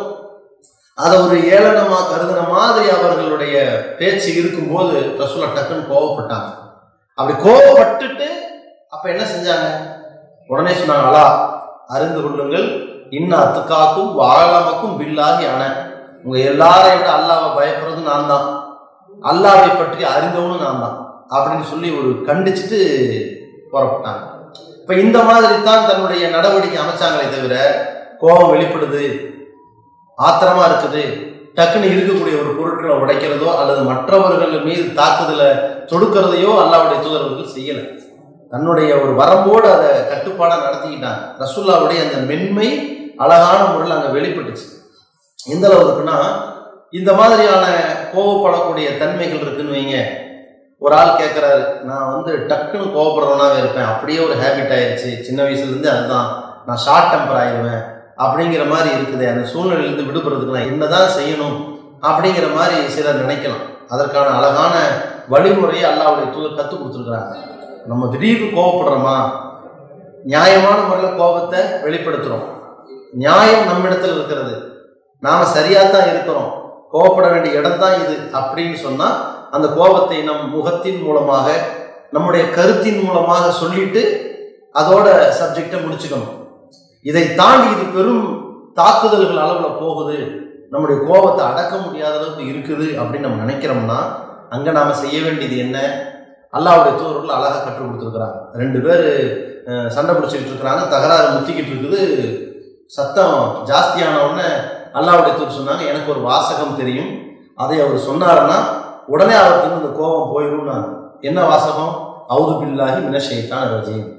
அதை ஒரு ஏளனமா கருதுன மாதிரி அவர்களுடைய பேச்சு இருக்கும்போது ரசூலா டக்குன்னு கோவப்பட்டாங்க அப்படி கோவப்பட்டுட்டு அப்ப என்ன செஞ்சாங்க உடனே சொன்னாங்க அலா அறிந்து கொள்ளுங்கள் இன்ன அத்துக்காக்கும் வாழமக்கும் பில்லாகி அண உங்க எல்லாரையும் விட அல்லாவை பயப்படுறது நான் தான் அல்லாவை பற்றி அறிந்தவனும் நான் தான் அப்படின்னு சொல்லி ஒரு கண்டிச்சுட்டு புறப்பட்டாங்க இப்ப இந்த மாதிரி தான் தன்னுடைய நடவடிக்கை அமைச்சாங்களே தவிர கோபம் வெளிப்படுது ஆத்திரமா இருக்குது டக்குன்னு இருக்கக்கூடிய ஒரு பொருட்களை உடைக்கிறதோ அல்லது மற்றவர்கள் மீது தாக்குதலை தொடுக்கிறதையோ அல்லாவுடைய தூதரவர்கள் செய்யல தன்னுடைய ஒரு வரம்போடு அதை கட்டுப்பாடாக நடத்திக்கிட்டாங்க ரசுல்லாவுடைய அந்த மென்மை அழகான முறையில் அங்கே வெளிப்பட்டுச்சு எந்த அளவு இருக்குன்னா இந்த மாதிரியான கோவப்படக்கூடிய தன்மைகள் இருக்குன்னு வைங்க ஒரு ஆள் கேட்குறாரு நான் வந்து டக்குன்னு கோவப்படுறவனாவே இருப்பேன் அப்படியே ஒரு ஹேபிட் ஆயிடுச்சு சின்ன வயசுலேருந்து அதுதான் நான் ஷார்ட் டெம்பர் ஆயிடுவேன் அப்படிங்கிற மாதிரி இருக்குது அந்த சூழ்நிலையிலிருந்து விடுபடுறதுக்கு நான் என்னதான் செய்யணும் அப்படிங்கிற மாதிரி சிலர் நினைக்கலாம் அதற்கான அழகான வழிமுறையை அல்லாவுடைய தூதர் கற்றுக் கொடுத்துருக்குறாங்க நம்ம திடீர்னு கோவப்படுறோமா நியாயமான முறையில் கோபத்தை வெளிப்படுத்துகிறோம் நியாயம் நம்மிடத்தில் இருக்கிறது நாம் சரியாக தான் இருக்கிறோம் கோவப்பட வேண்டிய இடம் தான் இது அப்படின்னு சொன்னால் அந்த கோபத்தை நம் முகத்தின் மூலமாக நம்முடைய கருத்தின் மூலமாக சொல்லிட்டு அதோட சப்ஜெக்டை முடிச்சுக்கணும் இதை தாண்டி இது பெரும் தாக்குதல்கள் அளவில் போகுது நம்முடைய கோபத்தை அடக்க முடியாத அளவுக்கு இருக்குது அப்படின்னு நம்ம நினைக்கிறோம்னா அங்கே நாம் செய்ய வேண்டியது என்ன அல்லாவுடைய தூதர்கள் அழகாக கற்றுக் கொடுத்துருக்குறாங்க ரெண்டு பேர் சண்டை பிடிச்சிக்கிட்டு இருக்கிறாங்க தகராறு முத்திக்கிட்டு இருக்குது சத்தம் ஜாஸ்தியான உடனே அல்லாவுடைய தூர் சொன்னாங்க எனக்கு ஒரு வாசகம் தெரியும் அதை அவர் சொன்னாருன்னா உடனே அவருக்கு வந்து இந்த கோபம் போயிடும்னாங்க என்ன வாசகம் அவுது பில்லாகி மின ஷைத்தான் ரஜீம்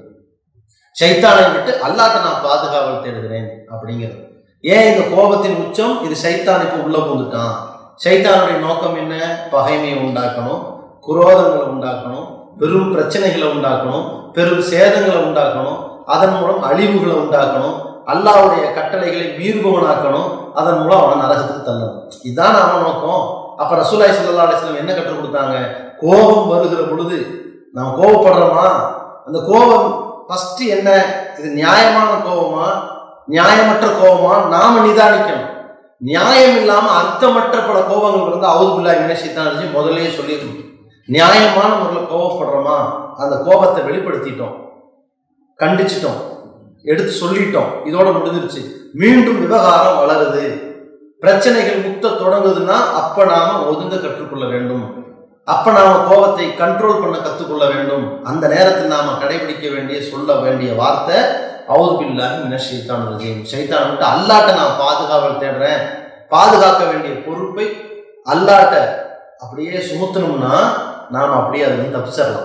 ஷைத்தானை விட்டு அல்லாட்ட நான் பாதுகாவல் தேடுகிறேன் அப்படிங்கிறது ஏன் இந்த கோபத்தின் உச்சம் இது சைத்தான் இப்போ உள்ள புந்துட்டான் சைத்தானுடைய நோக்கம் என்ன பகைமையை உண்டாக்கணும் குரோதங்களை உண்டாக்கணும் பெரும் பிரச்சனைகளை உண்டாக்கணும் பெரும் சேதங்களை உண்டாக்கணும் அதன் மூலம் அழிவுகளை உண்டாக்கணும் அல்லாவுடைய கட்டளைகளை மீறுபவனாக்கணும் அதன் மூலம் அவனை நரகத்துக்கு தள்ளணும் இதுதான் அவன் நோக்கம் அப்ப ரசூலாய் ஸல்லல்லாஹு அலைஹி வஸல்லம் என்ன கற்றுக் கொடுத்தாங்க கோபம் வருகிற பொழுது நாம் கோபப்படுறோமா அந்த கோபம் ஃபர்ஸ்ட் என்ன இது நியாயமான கோபமா நியாயமற்ற கோபமா நாம நிதானிக்கணும் நியாயம் இல்லாம அர்த்தமற்ற பல கோபங்கள் வந்து அவுது பில்லா வினசித்தான் முதல்லயே சொல்லியிருக்கணும் நியாயமான முறையில் கோபப்படுறோமா அந்த கோபத்தை வெளிப்படுத்திட்டோம் கண்டிச்சிட்டோம் எடுத்து சொல்லிட்டோம் இதோட முடிஞ்சிருச்சு மீண்டும் விவகாரம் வளருது பிரச்சனைகள் முத்த தொடங்குதுன்னா அப்ப நாம ஒதுங்க கற்றுக்கொள்ள வேண்டும் அப்ப நாம கோபத்தை கண்ட்ரோல் பண்ண கத்துக்கொள்ள வேண்டும் அந்த நேரத்தில் நாம கடைபிடிக்க வேண்டிய சொல்ல வேண்டிய வார்த்தை அவுது பில்லாஹி மின ஷைத்தான் ரஜீம் ஷைத்தான் விட்டு அல்லாட்ட நான் பாதுகாவல் தேடுறேன் பாதுகாக்க வேண்டிய பொறுப்பை அல்லாட்ட அப்படியே சுமத்தணும்னா நாம் அப்படியே அதை வந்து தப்பிச்சிடலாம்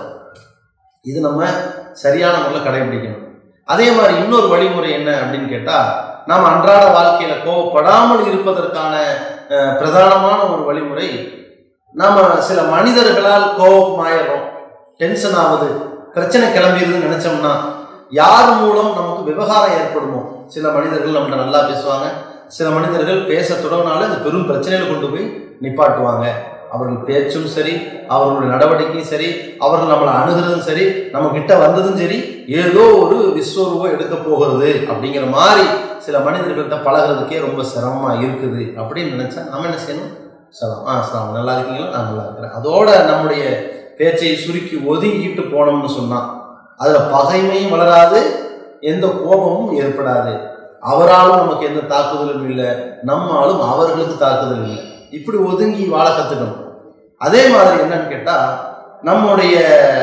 இது நம்ம சரியான முறையில் கடைபிடிக்கணும் அதே மாதிரி இன்னொரு வழிமுறை என்ன அப்படின்னு கேட்டால் நாம் அன்றாட வாழ்க்கையில கோவப்படாமல் இருப்பதற்கான அஹ், பிரதானமான ஒரு வழிமுறை நாம சில மனிதர்களால் கோபமாயிடுறோம் டென்ஷன் ஆகுது பிரச்சனை கிளம்பிடுதுன்னு நினைச்சோம்னா யார் மூலம் நமக்கு விவகாரம் ஏற்படுமோ சில மனிதர்கள் நம்மகிட்ட நல்லா பேசுவாங்க சில மனிதர்கள் பேச தொடங்கினால அது பெரும் பிரச்சனையில கொண்டு போய் நிப்பாட்டுவாங்க அவர்கள் பேச்சும் சரி அவர்களுடைய நடவடிக்கையும் சரி அவர்கள் நம்மளை அணுகிறதும் சரி நம்ம கிட்ட வந்ததும் சரி ஏதோ ஒரு விஸ்வரூபம் எடுக்க போகிறது அப்படிங்கிற மாதிரி சில மனிதர்கள்ட்ட பழகுறதுக்கே ரொம்ப சிரமமா இருக்குது அப்படின்னு நினைச்சா நம்ம என்ன செய்யணும் சலாம் ஆ சலாம் நல்லா இருக்கீங்களா நான் நல்லா இருக்கிறேன் அதோட நம்முடைய பேச்சை சுருக்கி ஒதுங்கிட்டு போனோம்னு சொன்னா அதுல பகைமையும் வளராது எந்த கோபமும் ஏற்படாது அவராலும் நமக்கு எந்த தாக்குதலும் இல்லை நம்மாலும் அவர்களுக்கு தாக்குதல் இல்லை இப்படி ஒதுங்கி வாழ கத்துக்கணும் அதே மாதிரி என்னன்னு கேட்டா நம்முடைய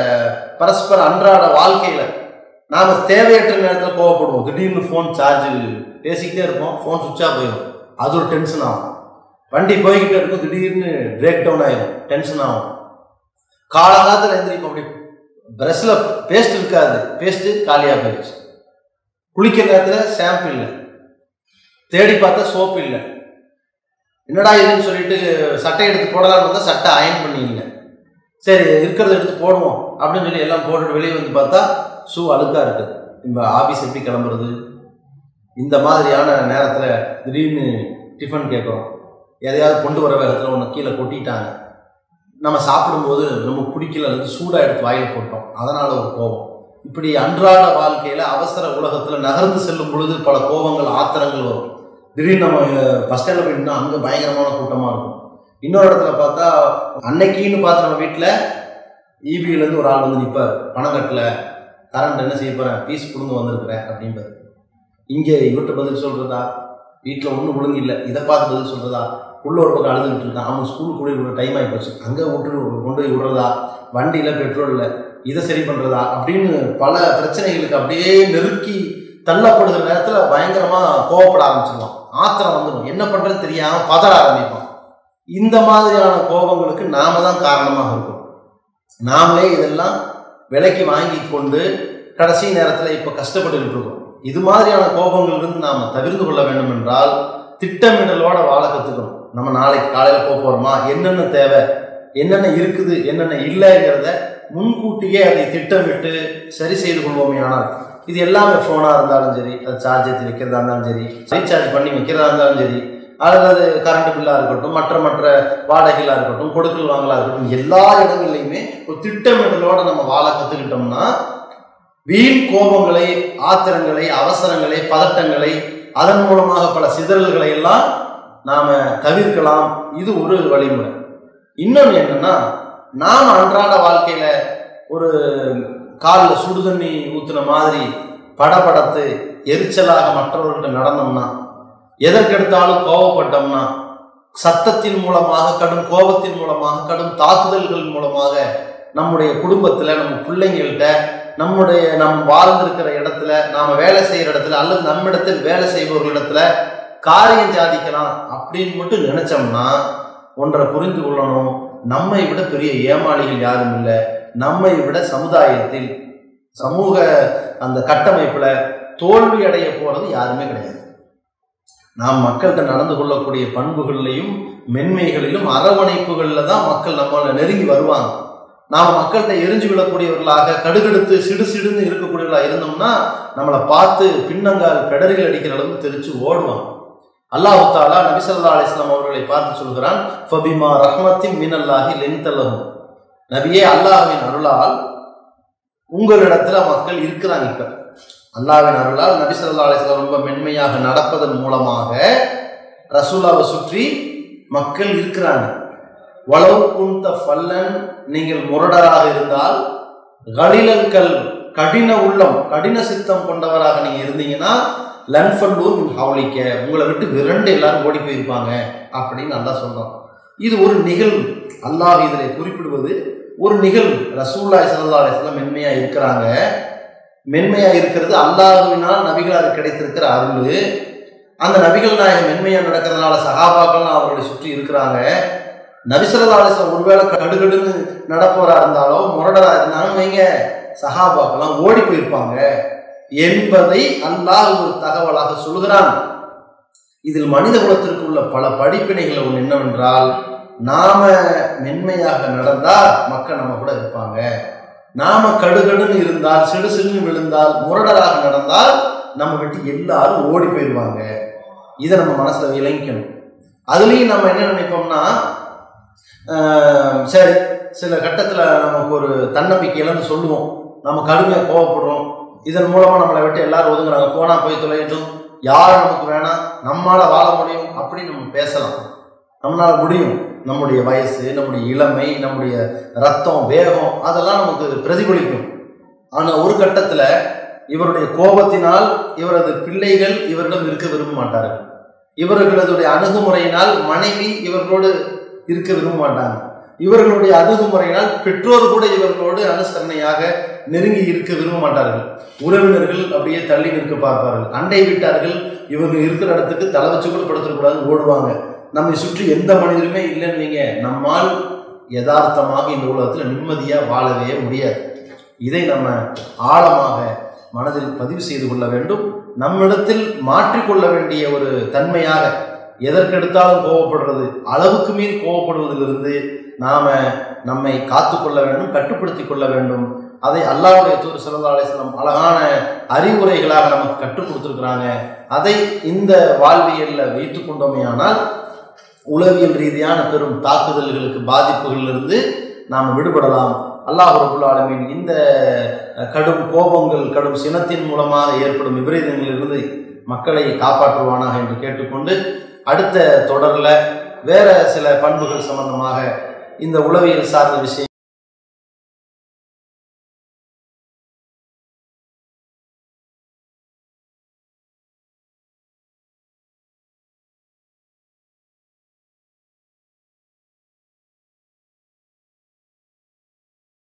பரஸ்பர அன்றாட வாழ்க்கையில நாம தேவையற்ற நேரத்தில் கோவப்படுவோம் திடீர்னு ஃபோன் சார்ஜ் பேசிக்கிட்டே இருப்போம் ஃபோன் சுவிட்ச் ஆஃப் ஆயிடும் அது ஒரு டென்ஷன் ஆகும் வண்டி போய்கிட்டே இருக்கும் திடீர்னு பிரேக் டவுன் ஆயிடும் டென்ஷன் ஆகும் காலகாலத்தில் எந்திரிப்போம் அப்படி ப்ரஷ்ல பேஸ்ட் இருக்காது பேஸ்ட் காலியாக போயிடுச்சு குளிக்கிற நேரத்தில் ஷாம்பு இல்லை தேடி பார்த்தா சோப்பு இல்லை என்னடா இதுன்னு சொல்லிட்டு சட்டை எடுத்து போடலாம்னு வந்தால் சட்டை அயன் பண்ணி இல்லை சரி இருக்கிறத எடுத்து போடுவோம் அப்படின்னு சொல்லி எல்லாம் போட்டுட்டு வெளியே வந்து பார்த்தா ஷூ அழுக்காக இருக்குது நம்ம ஆஃபீஸ் எப்படி கிளம்புறது இந்த மாதிரியான நேரத்தில் திடீர்னு டிஃபன் கேட்குறோம் எதையாவது கொண்டு வர வேகத்தில் ஒன்று கீழே கொட்டிட்டாங்க நம்ம சாப்பிடும்போது நம்ம பிடிக்கல அல்லது சூடாக எடுத்து வாயில் போட்டோம் அதனால் ஒரு கோபம் இப்படி அன்றாட வாழ்க்கையில் அவசர உலகத்தில் நகர்ந்து செல்லும் பொழுது பல கோபங்கள் ஆத்திரங்கள் வரும் திடீர்னு நம்ம பஸ் ஸ்டாண்டில் போயிட்டோம்னா அங்கே பயங்கரமான கூட்டமாக இருக்கும் இன்னொரு இடத்துல பார்த்தா அன்னைக்குன்னு பார்த்து நம்ம வீட்டில் இபியிலேருந்து ஒரு ஆள் வந்து நிற்பார் பணம் கட்டல கரண்ட் என்ன செய்ய போகிறேன் பீஸ் கொடுங்க வந்திருக்கிறேன் அப்படின்பார் இங்கே இவர்கிட்ட பதில் சொல்கிறதா வீட்டில் ஒன்றும் ஒழுங்கு இல்லை இதை பார்த்து பதில் சொல்கிறதா உள்ள ஒரு பக்கம் அழுதுகிட்டு இருக்கான் அவன் ஸ்கூலுக்கு கூட இவ்வளோ டைம் ஆகி போச்சு அங்கே விட்டு கொண்டு போய் விடுறதா வண்டியில் பெட்ரோல் இல்லை இதை சரி பண்ணுறதா அப்படின்னு பல பிரச்சனைகளுக்கு அப்படியே நெருக்கி தள்ளப்படுகிற நேரத்தில் பயங்கரமாக கோவப்பட ஆரம்பிச்சிருவான் ஆத்திரம் வந்துடும் என்ன பண்ணுறது தெரியாமல் பதற ஆரம்பிப்பான் இந்த மாதிரியான கோபங்களுக்கு நாம தான் காரணமாக இருக்கும் நாமளே இதெல்லாம் விலைக்கு வாங்கி கொண்டு கடைசி நேரத்தில் இப்போ கஷ்டப்பட்டுக்கிட்டு இருக்கோம் இது மாதிரியான கோபங்களிலிருந்து நாம் தவிர்த்து கொள்ள வேண்டும் என்றால் திட்டமிடலோட வாழ கற்றுக்கணும் நம்ம நாளைக்கு காலையில் போக போகிறோமா என்னென்ன தேவை என்னென்ன இருக்குது என்னென்ன இல்லைங்கிறத முன்கூட்டியே அதை திட்டமிட்டு சரி செய்து கொள்வோமே ஆனால் இது எல்லாமே ஃபோனாக இருந்தாலும் சரி அது சார்ஜ் ஏற்றி வைக்கிறதா இருந்தாலும் சரி ரீசார்ஜ் பண்ணி வைக்கிறதா இருந்தாலும் சரி அல்லது கரண்ட் பில்லாக இருக்கட்டும் மற்ற மற்ற வாடகைகளாக இருக்கட்டும் கொடுக்கல் வாங்கலாக இருக்கட்டும் எல்லா இடங்கள்லையுமே ஒரு திட்டமிடலோட நம்ம வாழ கற்றுக்கிட்டோம்னா வீண் கோபங்களை ஆத்திரங்களை அவசரங்களை பதட்டங்களை அதன் மூலமாக பல சிதறல்களை எல்லாம் நாம தவிர்க்கலாம் இது ஒரு வழிமுறை இன்னொன்று என்னன்னா நாம் அன்றாட வாழ்க்கையில ஒரு காலில் சுடு தண்ணி ஊத்துன மாதிரி படபடத்து எரிச்சலாக மற்றவர்கள்ட்ட நடந்தோம்னா எதற்கெடுத்தாலும் கோபப்பட்டோம்னா சத்தத்தின் மூலமாக கடும் கோபத்தின் மூலமாக கடும் தாக்குதல்கள் மூலமாக நம்முடைய குடும்பத்தில் நம்ம பிள்ளைங்கள்ட்ட நம்முடைய நம் வாழ்ந்திருக்கிற இடத்துல நாம வேலை செய்யற இடத்துல அல்லது நம்மிடத்தில் வேலை செய்பவர்களிடத்துல காரியம் சாதிக்கலாம் அப்படின்னு மட்டும் நினைச்சோம்னா ஒன்றை புரிந்து கொள்ளணும் நம்மை விட பெரிய ஏமாளிகள் யாரும் இல்லை நம்மை விட சமுதாயத்தில் சமூக அந்த கட்டமைப்புல தோல்வி அடைய போறது யாருமே கிடையாது நாம் மக்கள்கிட்ட நடந்து கொள்ளக்கூடிய பண்புகள்லையும் மென்மைகளிலும் அரவணைப்புகளில் தான் மக்கள் நம்மளை நெருங்கி வருவாங்க நாம் மக்கள்கிட்ட எரிஞ்சு விடக்கூடியவர்களாக கடுகெடுத்து சிடு சிடுன்னு இருக்கக்கூடியவர்களாக இருந்தோம்னா நம்மளை பார்த்து பின்னங்கால் பெடரிகள் அடிக்கிற அளவுக்கு தெரிச்சு ஓடுவாங்க அல்லாஹு தாலா நபிசல்லா அலிஸ்லாம் அவர்களை பார்த்து சொல்கிறான் ஃபபிமா ரஹ்மத்தின் மினல்லாஹி லென்தலகும் நபியே அல்லாஹ்வின் அருளால் உங்களிடத்துல மக்கள் இருக்கிறாங்க இப்ப அல்லாஹ்வின் அருளால் நபி ஸல்லல்லாஹு அலைஹி வஸல்லம் ரொம்ப மென்மையாக நடப்பதன் மூலமாக ரசூலாவை சுற்றி மக்கள் இருக்கிறாங்க வளவு குந்த ஃபல்லன் நீங்கள் முரடராக இருந்தால் கலிலல் கல் கடின உள்ளம் கடின சித்தம் கொண்டவராக நீங்க இருந்தீங்கன்னா லன்ஃபல்லூ மின் ஹவுலிக்க உங்களை விட்டு விரண்டு எல்லாரும் ஓடி போயிருப்பாங்க அப்படின்னு நல்லா சொல்றோம் இது ஒரு நிகழ்வு அல்லாஹ் இதில் குறிப்பிடுவது ஒரு நிகழ்வு ரசூல்லாய் சல்லா அலிஸ்லாம் மென்மையா இருக்கிறாங்க மென்மையா இருக்கிறது அல்லாஹுவினால் நபிகளாருக்கு கிடைத்திருக்கிற அருள் அந்த நபிகள் நாயகம் மென்மையா நடக்கிறதுனால சகாபாக்கள்லாம் அவர்களை சுற்றி இருக்கிறாங்க நபிசல்லா அலிஸ்லாம் ஒருவேளை கடுகடுன்னு நடப்பவரா இருந்தாலோ முரடரா இருந்தாலும் வைங்க சகாபாக்கெல்லாம் ஓடி போயிருப்பாங்க என்பதை அல்லாஹ் ஒரு தகவலாக சொல்கிறான் இதில் மனித குலத்திற்கு உள்ள பல படிப்பினைகள் ஒன்று என்னவென்றால் நாம மென்மையாக நடந்தா மக்கள் நம்ம கூட இருப்பாங்க நாம கடுகடுன்னு இருந்தால் சிடு சிடுன்னு விழுந்தால் முரடராக நடந்தால் நம்ம விட்டு எல்லாரும் ஓடி போயிடுவாங்க இதை நம்ம மனசுல விளங்கிக்கணும் அதுலேயும் நம்ம என்ன நினைப்போம்னா ஆஹ், சரி சில கட்டத்தில் நமக்கு ஒரு தன்னம்பிக்கை இழந்து சொல்லுவோம் நம்ம கடுமையாக கோவப்படுறோம் இதன் மூலமாக நம்மளை விட்டு எல்லாரும் ஒதுங்குறாங்க போனா போய் தொலையட்டும் யாரும் நமக்கு வேணாம் நம்மளால வாழ முடியும் அப்படின்னு நம்ம பேசலாம் நம்மளால முடியும் நம்முடைய வயசு நம்முடைய இளமை நம்முடைய ரத்தம் வேகம் அதெல்லாம் நமக்கு பிரதிபலிக்கும் ஆனால் ஒரு கட்டத்தில் இவருடைய கோபத்தினால் இவரது பிள்ளைகள் இவரிடம் இருக்க விரும்ப மாட்டார்கள் இவர்களதுடைய அணுகுமுறையினால் மனைவி இவர்களோடு இருக்க விரும்ப மாட்டாங்க இவர்களுடைய அணுகுமுறையினால் பெற்றோர் கூட இவர்களோடு அனுசரணையாக நெருங்கி இருக்க விரும்ப மாட்டார்கள் உறவினர்கள் அப்படியே தள்ளி நிற்க பார்ப்பார்கள் அண்டை வீட்டார்கள் இவங்க இருக்கிற இடத்துக்கு தலை வச்சு கூட படுத்துடக்கூடாதுன்னு ஓடுவாங்க நம்மை சுற்றி எந்த மனிதருமே இல்லைன்னு வைங்க நம்மால் யதார்த்தமாக இந்த உலகத்தில் நிம்மதியாக வாழவே முடியாது இதை நம்ம ஆழமாக மனதில் பதிவு செய்து கொள்ள வேண்டும் நம்மிடத்தில் மாற்றிக்கொள்ள வேண்டிய ஒரு தன்மையாக எதற்கெடுத்தாலும் கோவப்படுறது அளவுக்கு மீறி கோவப்படுவதிலிருந்து நாம நம்மை காத்துக்கொள்ள வேண்டும் கட்டுப்படுத்திக் கொள்ள வேண்டும் அதை அல்லாஹ்வுடைய தூர் சல்லா அலிஸ்லாம் அழகான அறிவுரைகளாக நமக்கு கற்றுக் கொடுத்துருக்குறாங்க அதை இந்த வாழ்வியல்ல வைத்துக் கொண்டோமேயானால் உளவியல் ரீதியான பெரும் தாக்குதல்களுக்கு பாதிப்புகளிலிருந்து நாம் விடுபடலாம் அல்லாஹ் ரபுல் ஆலமீன் இந்த கடும் கோபங்கள் கடும் சினத்தின் மூலமாக ஏற்படும் விபரீதங்களிலிருந்து மக்களை காப்பாற்றுவானாக என்று கேட்டுக்கொண்டு அடுத்த தொடரில் வேற சில பண்புகள் சம்பந்தமாக இந்த உளவியல் சார்ந்த விஷயம்